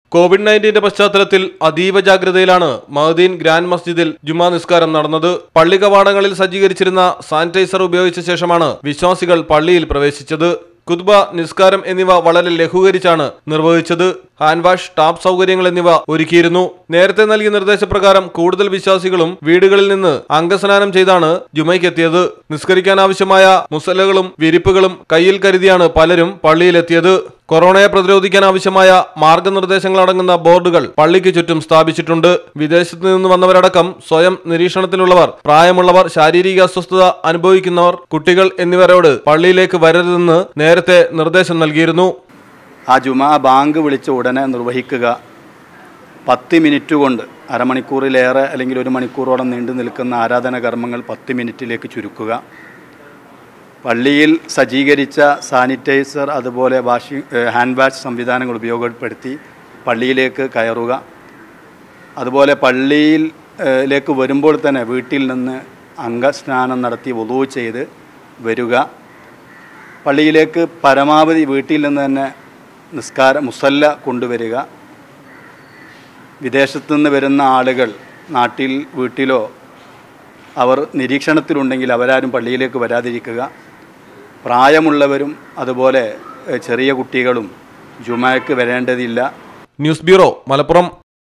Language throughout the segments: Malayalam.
കോവിഡ് നയൻറ്റീന്റെ പശ്ചാത്തലത്തിൽ അതീവ ജാഗ്രതയിലാണ് മഹദീൻ ഗ്രാൻഡ് മസ്ജിദിൽ ജുമാ നിസ്കാരം നടന്നത് പള്ളി കവാടങ്ങളിൽ സജ്ജീകരിച്ചിരുന്ന സാനിറ്റൈസർ ഉപയോഗിച്ച ശേഷമാണ് വിശ്വാസികൾ പള്ളിയിൽ പ്രവേശിച്ചത് കുത്ബ നിസ്കാരം എന്നിവ വളരെ ലഘൂകരിച്ചാണ് നിർവഹിച്ചത് ഹാൻഡ് വാഷ് ടാപ്പ് സൗകര്യങ്ങൾ എന്നിവ ഒരുക്കിയിരുന്നു നേരത്തെ നൽകിയ നിർദ്ദേശപ്രകാരം കൂടുതൽ വിശ്വാസികളും വീടുകളിൽ നിന്ന് അംഗസ്നാനം ചെയ്താണ് ജുമയ്ക്കെത്തിയത് നിസ്കരിക്കാൻ ആവശ്യമായ മുസല്ലകളും വിരിപ്പുകളും കയ്യിൽ കരുതിയാണ് പലരും പള്ളിയിലെത്തിയത് കൊറോണയെ പ്രതിരോധിക്കാൻ ആവശ്യമായ മാർഗനിർദ്ദേശങ്ങൾ അടങ്ങുന്ന ബോർഡുകൾ പള്ളിക്ക് ചുറ്റും സ്ഥാപിച്ചിട്ടുണ്ട് വിദേശത്ത് നിന്ന് വന്നവരടക്കം സ്വയം നിരീക്ഷണത്തിലുള്ളവർ പ്രായമുള്ളവർ ശാരീരിക അസ്വസ്ഥത അനുഭവിക്കുന്നവർ കുട്ടികൾ എന്നിവരോട് പള്ളിയിലേക്ക് വരരുതെന്ന് നേരത്തെ നിർദ്ദേശം നൽകിയിരുന്നു ആ ജുമാ ബാങ്ക് വിളിച്ച ഉടനെ നിർവഹിക്കുക പത്ത് മിനിറ്റ് കൊണ്ട് അരമണിക്കൂറിലേറെ അല്ലെങ്കിൽ ഒരു മണിക്കൂറോളം നീണ്ടു നിൽക്കുന്ന ആരാധന കർമ്മങ്ങൾ പത്ത് മിനിറ്റിലേക്ക് ചുരുക്കുക പള്ളിയിൽ സജ്ജീകരിച്ച സാനിറ്റൈസർ അതുപോലെ വാഷിംഗ് ഏഹ് ഹാൻഡ് വാഷ് സംവിധാനങ്ങൾ ഉപയോഗപ്പെടുത്തി പള്ളിയിലേക്ക് കയറുക അതുപോലെ പള്ളിയിൽ ഏഹ് ലേക്ക് വരുമ്പോൾ തന്നെ വീട്ടിൽ നിന്ന് അംഗസ്നാനം നടത്തി വധു ചെയ്ത് വരിക പള്ളിയിലേക്ക് പരമാവധി വീട്ടിൽ നിന്ന് തന്നെ നിസ്കാര മുസല്ല കൊണ്ടുവരിക വിദേശത്തു നിന്ന് വരുന്ന ആളുകൾ നാട്ടിൽ വീട്ടിലോ അവർ നിരീക്ഷണത്തിലുണ്ടെങ്കിൽ അവരാരും പള്ളിയിലേക്ക് വരാതിരിക്കുക പ്രായമുള്ളവരും അതുപോലെ ഏഹ്, ചെറിയ കുട്ടികളും ജുമാക്ക് വരേണ്ടതില്ല ന്യൂസ് ബ്യൂറോ മലപ്പുറം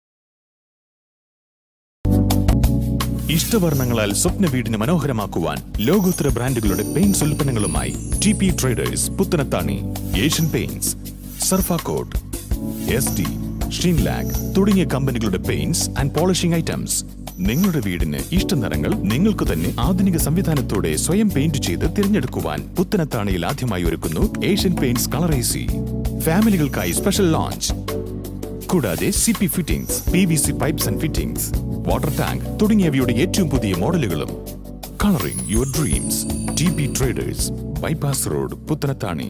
ഇഷ്ടവർണ്ണങ്ങളാൽ സ്വപ്ന വീടിന് മനോഹരമാക്കുവാൻ ലോകോത്തര ബ്രാൻഡുകളുടെ പെയിന്റ്സ് ഉൽപ്പന്നങ്ങളുമായി T P traders Puthanathani Asian paints Surfacoat S D Sheenlac തുടങ്ങിയ കമ്പനികളുടെ പെയിന്റ്സ് ആൻഡ് പോളിഷിംഗ് ഐറ്റംസ് നിങ്ങളുടെ വീടിന് ഇഷ്ട നിറങ്ങൾ നിങ്ങൾക്ക് തന്നെ ആധുനിക സംവിധാനത്തോടെ സ്വയം പെയിന്റ് ചെയ്ത് തിരഞ്ഞെടുക്കുവാൻ പുത്തനത്താണിയിൽ ആദ്യമായി ഒരുക്കുന്നു ഏഷ്യൻ പെയിന്റ്സ് കളറേസി ഫാമിലികൾക്കായി സ്പെഷ്യൽ ലോഞ്ച് കൂടാതെ C P fittings P V C pipes and fittings water tank തുടങ്ങിയവയുടെ ഏറ്റവും പുതിയ മോഡലുകളും colouring your dreams T P traders bypass road Puthanathani